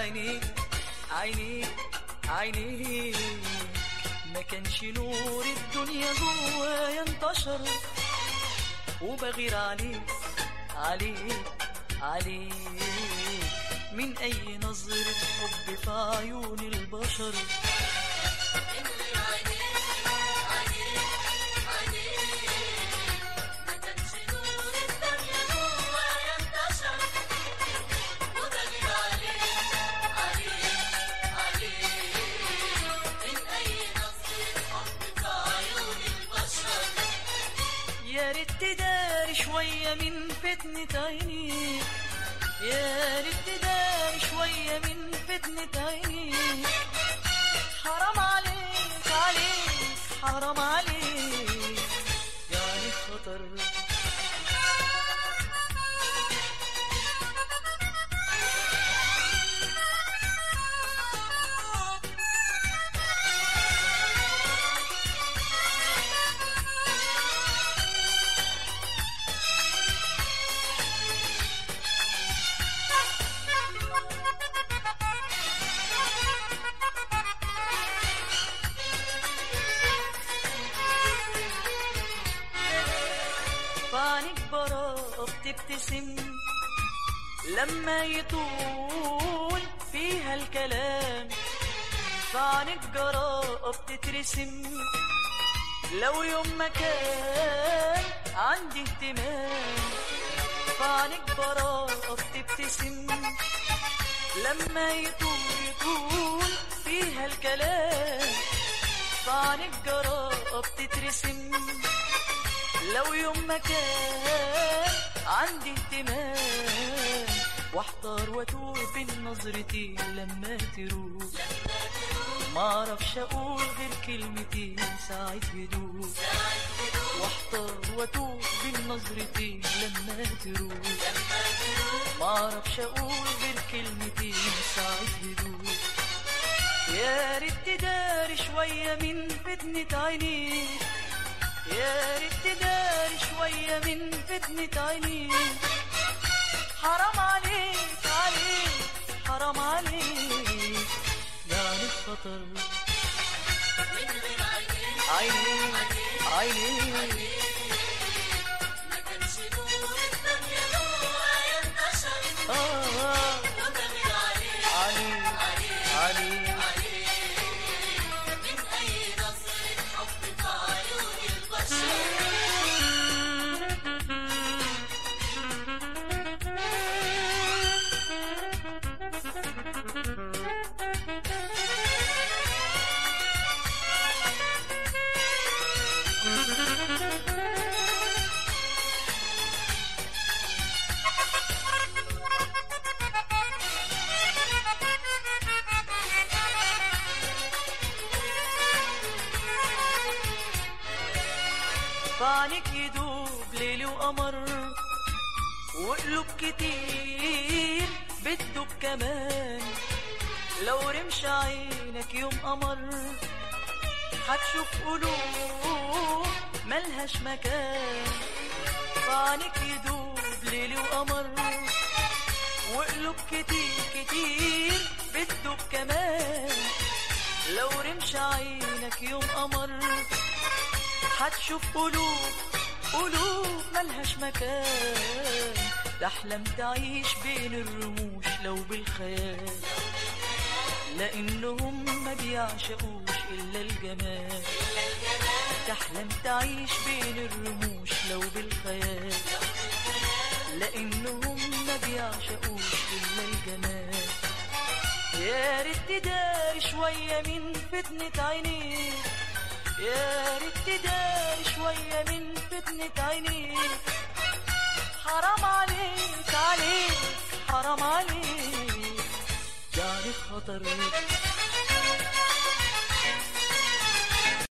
عينيك عينيك عينيك ما كانش نور الدنيا جوايا انتشر وبغير عليك عليك عليك من اي نظرة حب في عيون البشر يا ريت تداري شوية من فتنة عيني يا ريت تداري شوية من فتنة عيني حرام عليك عليك حرام عليك يعني خطر فعنك براءة بتبتسم لما يطول فيها الكلام فعنك جراءة بتترسم لو يوم ما كان عندي اهتمام فعنك براءة بتبتسم لما يطول يطول فيها الكلام فعنك جراءة بتترسم لو يوم ما كان عندي اهتمام واحضر واتوه بين نظرتي لما تروح ما اعرفش اقول غير كلمتين ساعة هدوء واحضر واتوه بين نظرتي لما تروح ما اعرفش اقول غير كلمتين ساعة هدوء يا ريت تداري شوية من فتنة عينيك يا ريت تداري شوية من فتنة عينيك حرام عليك عليك حرام عليك يعني خطر عينيك عينيك آه عليك عليك فعنك يدوب ليل وقمر وقلوب كتير بتدوب كمان لو رمش عينك يوم قمر هتشوف قلوب ملهاش مكان فعنك يدوب ليل وقمر وقلوب كتير كتير بتدوب كمان لو رمش عينك يوم قمر هتشوف قلوب قلوب ملهاش مكان تحلم تعيش بين الرموش لو بالخيال لانهم ما بيعشقوش الا الجمال تحلم تعيش بين الرموش لو بالخيال لانهم ما بيعشقوش الا الجمال يا ريت تداري شويه من فتنه عينيك يا ريت تداري شوية من فتنة عينيك حرام عليك عليك حرام عليك يعني خطر